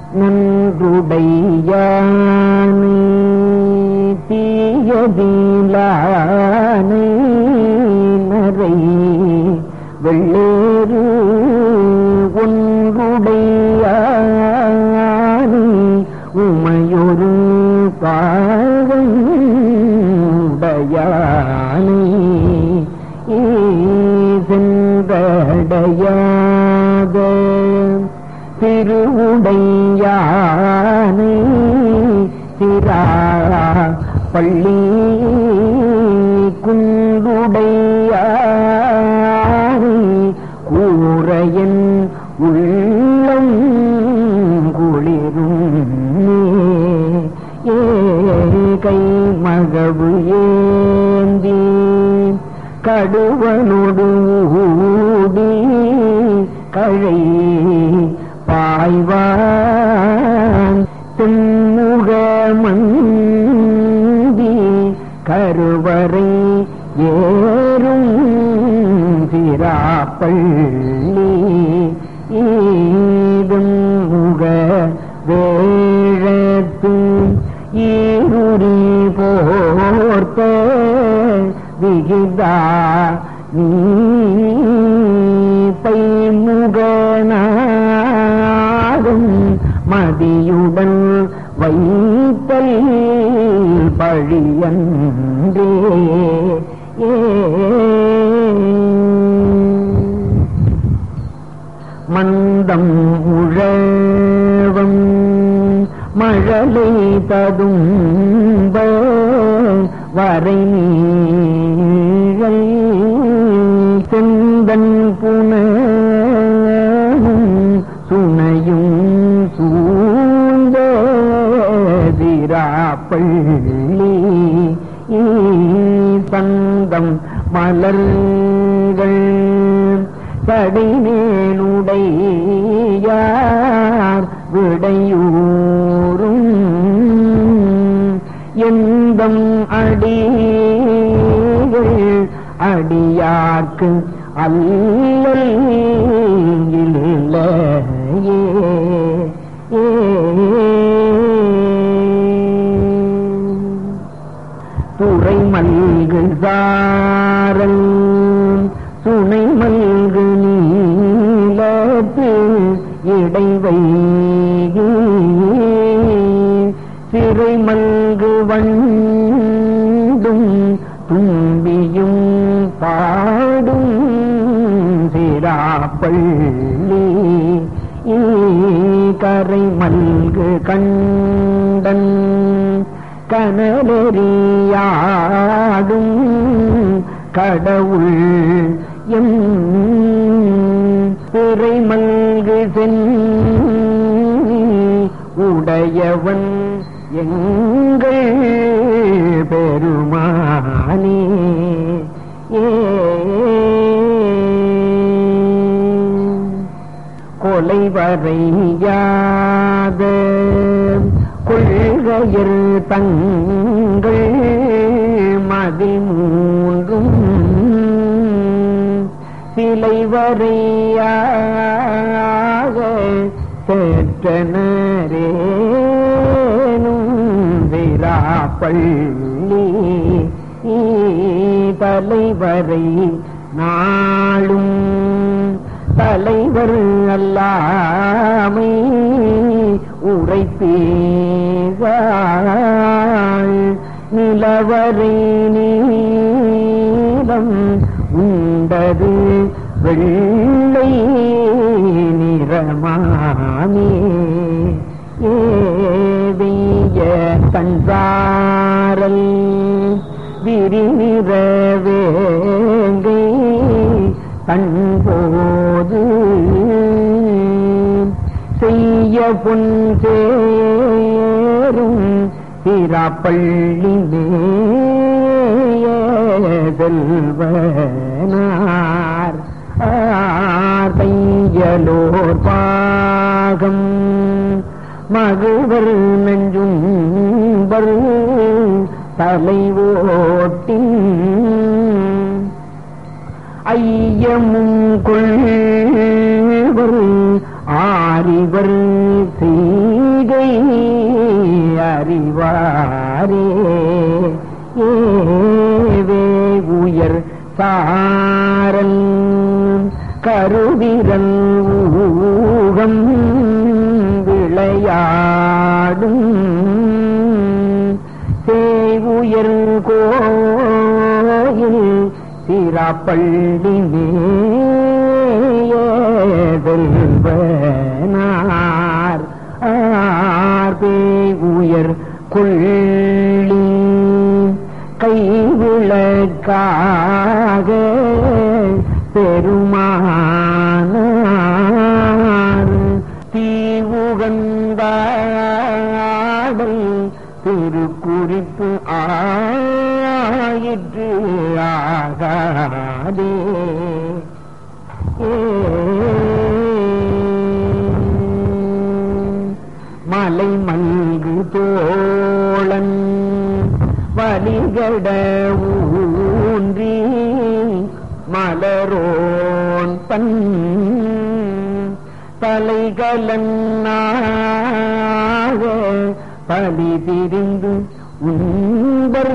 நன்றுடையானை தீயதிலானை நரை வெள்ளேறு ஒன்றுடையானை உமையொரு பாகமுடையானை சென்றடையாத திருவுடையானை சிரா பள்ளி குன்றுடையானை கூரையன் உள்ளம் குளிரும் ஏ கை மகவு ஏந்தி கடுவனொடு ஊடி கழை பாய்வான் தென்முகமந்தி கருவறை ஏறும் சிராப்பள்ளி ஈதும் முக வேழத்து ஈருரி போர்த்த விகிதா நீ பைமுகனாகும் மதியுடன் வைத்தல் பழியன்றே ஏ மந்தம் உழவம் மழலை ததும்ப வரை நீழல் செந்தன் புனமும் சுனையும் சூழ்ந்த திராப்பள்ளி சந்தம் மலர்கள் சடைமேலுடையார் விடையூரும் எந்தம் அடிகள் அடியார்க்கு அல்லல் இல்லையே ஏ துறை மல்கு சாரல் சுனை மல்கு நீலத்து இடைவை சிறை மல்கு வண்டும் தும்பியும் பாடும் சிராப்பள்ளி கரை மல்கு கண்டன் கனலெறியாடும் கடவுள் எம் பிறை மல்கு சென்னி உடையவன் எங்கள் பெருமானே ஏ கொலை வரையாத கொள்கையர் தங்கள் மதி மூன்றும் சிலை வரையாக சேற்றனரேனும் விராப்பள்ளி தலைவரை நாளும் தலைவர் அல்லாமை உரைப்பீர்கள் நிலவரை நீளம் உண்டது வெள்ளை நிறமாமே ஏவிய தஞ்சாரல் விரிநிற வேங்கை தன்போது செய்ய பொன் சேரும் சிராப்பள்ளி மேய செல்வனார் தையலோர் பாகம் மகுவர் நெஞ்சும்பர் தலைவோட்டின் ஐயமும் கொள்வர் ஆ அறிவர் செய்கை அறிவாரே ஏவே உயர் சாரல் கருவிரல் ஊகம் விளையாடும் சேவுயர் கோயில் சிராப்பள்ளி மேல்வனார் ஆர்பே உயர் கொள்ளி கைவிளக்காக பெருமானார் தீவுகந்தாடல் திருக்குறிப்பு ஆயிற்று ஆகாதே மலை மல்கு தோழன் வலிகட ஊன்றி மலரோன் பன் தலைகலன்னாக பலி திரிந்து உன்பர்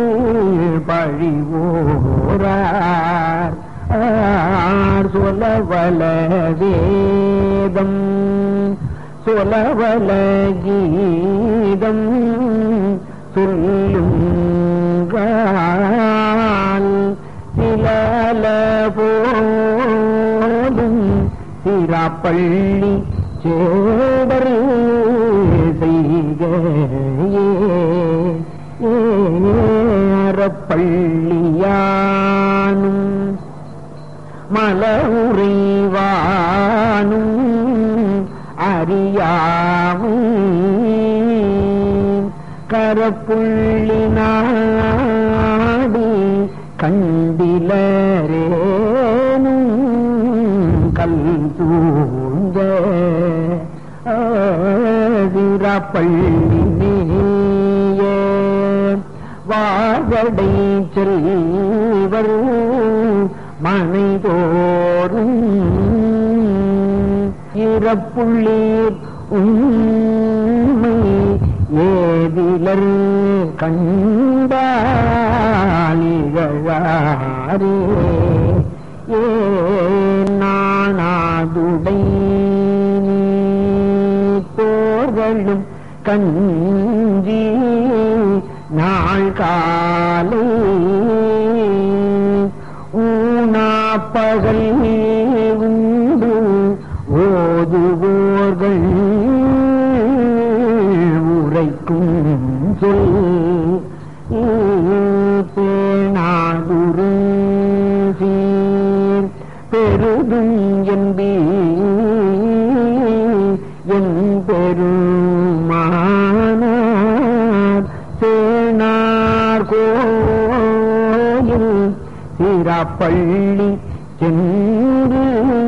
பழிவோரார் ஆர் சொலவல வேதம் சொலவல கீதம் சொல்லுங்கால் சிலல போதும் சிராப்பள்ளி சேடர் செய்கையே ஏறப்பள்ளியானும் மலவுறைவானும் அறியாவும் கரப்புள்ளி நாடி கண்டிலரேனும் கல் சூழ்ந்த வீரப்பள்ளி நீய வாகடை செல்வர் மனைதோறும் இறப்புள்ளீர் உண்மை ஏதிலர் கண்டாலிகழாரே ஏ நானாதுடை போர்களும் கஞ்சி நாள் காலை ஊனாப்பகல் உண்டு ஓதுவோர்கள் உரைக்கும் சொல் பேணாதுரு சீர் பெருதும் என்பி என் பெருமானார் சேனார் கோயில் சிராப்பள்ளி சென்று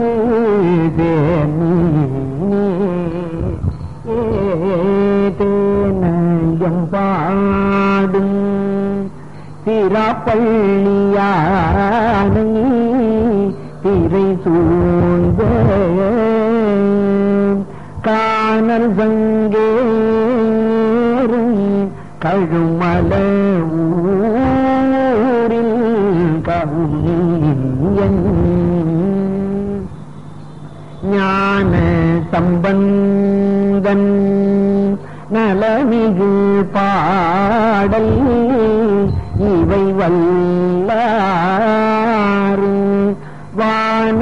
தேனயம் பாடும் சிராப்பள்ளியானை திரை சூழ்ந்த காணல் சங்கேறும் கழுமல ஊரில் கவுனியன் ஞான சம்பந்தன் நலமிகு பாடல் இவை வல்லாறு வான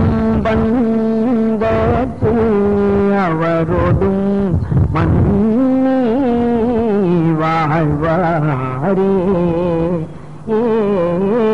சம்பந்தத்து அவரோடும் மன்னி வாழ்வாரே ஏ